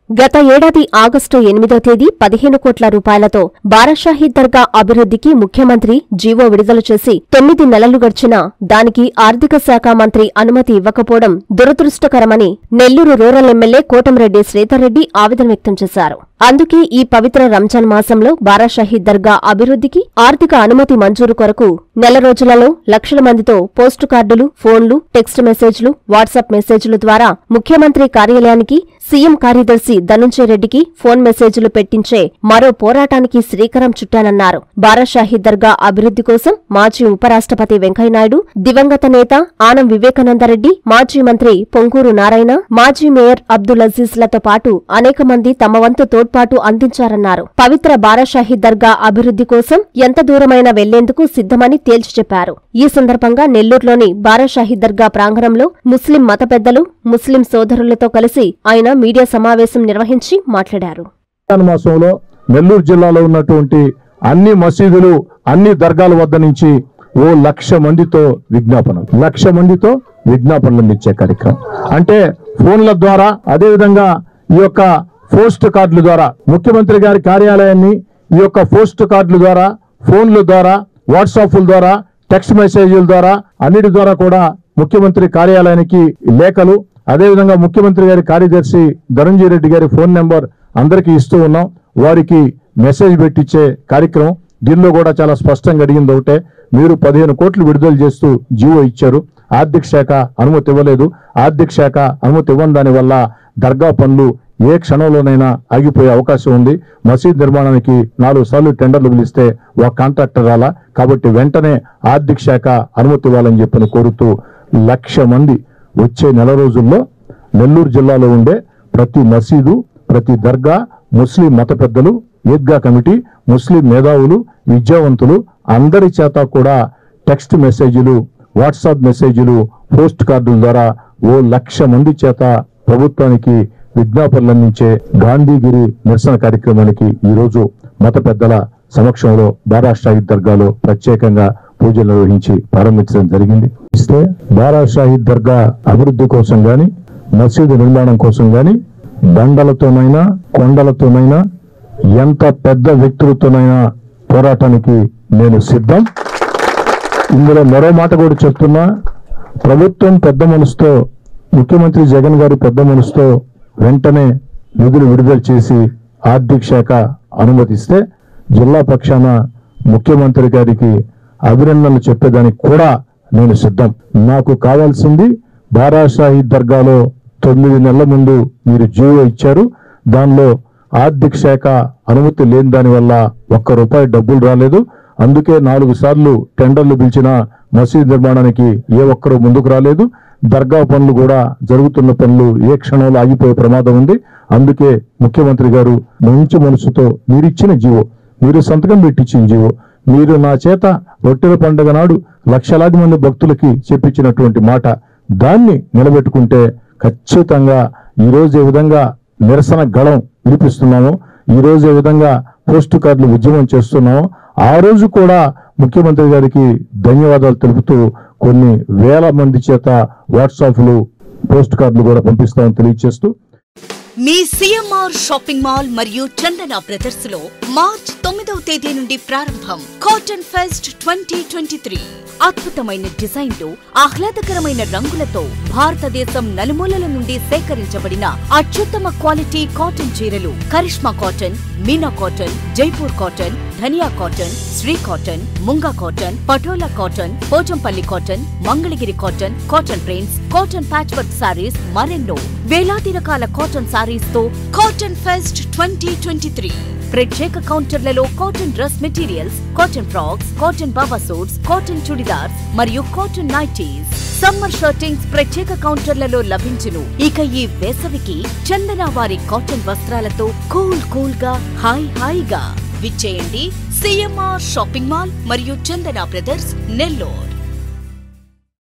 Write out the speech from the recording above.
గత ఏడాది ఆగస్టు ఎనిమిదో తేదీ పదిహేను కోట్ల రూపాయలతో బారాషాహీద్ దర్గా అభివృద్ధికి ముఖ్యమంత్రి జీవో విడుదల చేసి తొమ్మిది నెలలు గడిచినా దానికి ఆర్థిక శాఖ మంత్రి అనుమతి ఇవ్వకపోవడం దురదృష్టకరమని నెల్లూరు రూరల్ ఎమ్మెల్యే కోటంరెడ్డి శ్రీధర్రెడ్డి ఆవేదన వ్యక్తం చేశారు అందుకే ఈ పవిత్ర రంజాన్ మాసంలో బారాషాహీద్ దర్గా అభివృద్ధికి ఆర్థిక అనుమతి మంజూరు కొరకు నెల రోజులలో లక్షల మందితో పోస్టు కార్డులు ఫోన్లు టెక్స్ట్ మెసేజ్లు వాట్సాప్ మెసేజ్ల ద్వారా ముఖ్యమంత్రి కార్యాలయానికి సీఎం కార్యదర్శి ధనుంజయ రెడ్డికి ఫోన్ మెసేజ్లు పెట్టించే మరో పోరాటానికి శ్రీకారం చుట్టానన్నారు బారాషాహీద్ దర్గా అభివృద్ధి కోసం మాజీ ఉపరాష్ట్రపతి వెంకయ్యనాయుడు దివంగత నేత ఆనం వివేకానందరెడ్డి మాజీ మంత్రి పొంగూరు నారాయణ మాజీ మేయర్ అబ్దుల్ అజీజ్లతో పాటు అనేక మంది తమ వంతు తోడ్పాటు అందించారన్నారు పవిత్ర బారాషాహీద్ దర్గా అభివృద్ధి కోసం ఎంత దూరమైనా వెళ్లేందుకు సిద్ధమని తేల్చి చెప్పారు ఈ సందర్భంగా నెల్లూరులోని బారాషాహీద్ దర్గా ప్రాంగణంలో ముస్లిం మత పెద్దలు ముస్లిం సోదరులతో కలిసి ఆయన మీడియా సమావేశం నిర్వహించి మాట్లాడారు రంజాన్ మాసంలో నెల్లూరు జిల్లాలో ఉన్నటువంటి అన్ని మసీదులు అన్ని దర్గాల వద్ద నుంచి ఓ లక్ష మందితో విజ్ఞాపన లక్ష మందితో విజ్ఞాపనలు అందించే కార్యక్రమం అంటే ఫోన్ల ద్వారా అదే విధంగా ఈ యొక్క పోస్ట్ కార్డుల ద్వారా ముఖ్యమంత్రి గారి కార్యాలయాన్ని ఈ యొక్క పోస్ట్ కార్డుల ద్వారా ఫోన్ల ద్వారా వాట్సాప్ల ద్వారా టెక్స్ట్ మెసేజ్ల ద్వారా అన్నిటి ద్వారా కూడా ముఖ్యమంత్రి కార్యాలయానికి లేఖలు అదేవిధంగా ముఖ్యమంత్రి గారి కార్యదర్శి ధనంజయ రెడ్డి గారి ఫోన్ నెంబర్ అందరికీ ఇస్తూ ఉన్నాం వారికి మెసేజ్ పెట్టించే కార్యక్రమం దీనిలో కూడా చాలా స్పష్టంగా అడిగింది ఒకటే మీరు పదిహేను కోట్లు విడుదల చేస్తూ జీవో ఇచ్చారు ఆర్థిక శాఖ అనుమతి ఇవ్వలేదు ఆర్థిక శాఖ అనుమతి ఇవ్వని దాని వల్ల దర్గా పనులు ఏ క్షణంలోనైనా ఆగిపోయే అవకాశం ఉంది మసీద్ నిర్మాణానికి నాలుగు సార్లు టెండర్లు పిలిస్తే ఒక కాంట్రాక్టర్ రాలా కాబట్టి వెంటనే ఆర్థిక శాఖ అనుమతి ఇవ్వాలని చెప్పని కోరుతూ లక్ష మంది వచ్చే నెల రోజుల్లో నెల్లూరు జిల్లాలో ఉండే ప్రతి మసీదు ప్రతి దర్గా ముస్లిం మత పెద్దలు ఈద్గా కమిటీ ముస్లిం మేధావులు విద్యావంతులు అందరి చేత కూడా టెక్స్ట్ మెసేజ్లు వాట్సాప్ మెసేజ్లు పోస్ట్ కార్డుల ద్వారా ఓ లక్ష మంది చేత ప్రభుత్వానికి విజ్ఞాపనలు అందించే గాంధీగిరి నిరసన కార్యక్రమానికి ఈ రోజు మత పెద్దల సమక్షంలో బారా షాహిద్ దర్గాలో ప్రత్యేకంగా పూజలు నిర్వహించి ప్రారంభించడం జరిగింది ఇస్తే బారా షాహిద్ దర్గా అభివృద్ధి కోసం గాని మసీదు నిర్మాణం కోసం గాని బండలతోనైనా కొండలతోనైనా ఎంత పెద్ద వ్యక్తులతోనైనా పోరాటానికి నేను సిద్ధం ఇందులో మరో మాట కూడా చెప్తున్నా ప్రభుత్వం పెద్ద మనసుతో ముఖ్యమంత్రి జగన్ గారి పెద్ద మనసుతో వెంటనే నిధులు విడుదల చేసి ఆర్థిక శాఖ అనుమతిస్తే జిల్లా పక్షాన ముఖ్యమంత్రి గారికి అభినందనలు చెప్పేదానికి కూడా నేను సిద్ధం నాకు కావాల్సింది బారాషాహి దర్గాలో తొమ్మిది నెలల ముందు మీరు జీవో ఇచ్చారు దానిలో ఆర్థిక శాఖ అనుమతి లేని దాని వల్ల ఒక్క రూపాయి డబ్బులు రాలేదు అందుకే నాలుగు సార్లు టెండర్లు పిలిచిన మసీద్ నిర్మాణానికి ఏ ఒక్కరూ ముందుకు రాలేదు దర్గా పనులు కూడా జరుగుతున్న పనులు ఏ క్షణంలో ఆగిపోయే ప్రమాదం ఉంది అందుకే ముఖ్యమంత్రి గారు మంచి మనసుతో మీరిచ్చిన జీవో మీరు సంతకం పెట్టించిన జీవో మీరు నా చేత రొట్టెల పండుగ నాడు లక్షలాది మంది భక్తులకి చెప్పించినటువంటి మాట దాన్ని నిలబెట్టుకుంటే ఖచ్చితంగా ఈ రోజు ఏ విధంగా నిరసన గళం వినిపిస్తున్నామో ఈ రోజు ఏ విధంగా పోస్ట్ కార్డులు ఉద్యమం చేస్తున్నామో ఆ రోజు కూడా ముఖ్యమంత్రి గారికి ధన్యవాదాలు తెలుపుతూ కొన్ని వేల మంది చేత వాట్సాప్లు పోస్ట్ కార్డులు కూడా పంపిస్తామని తెలియజేస్తూ మీ సిఎంఆర్ షాపింగ్ మాల్ మరియు చందన బ్రదర్స్ లో మార్చ్ తొమ్మిదవ తేదీ నుండి ప్రారంభం cotton fest twenty twenty three అద్భుతమైన డిజైన్లు ఆహ్లాదకరమైన రంగులతో భారతదేశం నలుమూలల నుండి సేకరించబడిన అత్యుత్తమ క్వాలిటీ కాటన్ చీరలు Karishma cotton Meena cotton Jaipur cotton Dhaniya cotton Shri cotton Munga cotton Patola cotton Pochampally cotton Mangalagiri cotton cotton prints cotton patch work saris మరెన్నో వేలాది రకాల కాటన్ సారీస్ తో cotton fest twenty twenty three ప్రత్యేక కౌంటర్లలో cotton dress materials cotton frocks cotton baba suits cotton churidars మరియు కాటన్ నైటీస్ సమ్మర్ షర్టింగ్స్ ప్రత్యేక కౌంటర్లలో లభించును ఇక ఈ వేసవికి చందన వారి కాటన్ వస్త్రాలతో కూల్ కూల్ గా హాయ్ హాయిగా విచ్చేయండి సిఎంఆర్ షాపింగ్ మాల్ మరియు చందన బ్రదర్స్ నెల్లూరు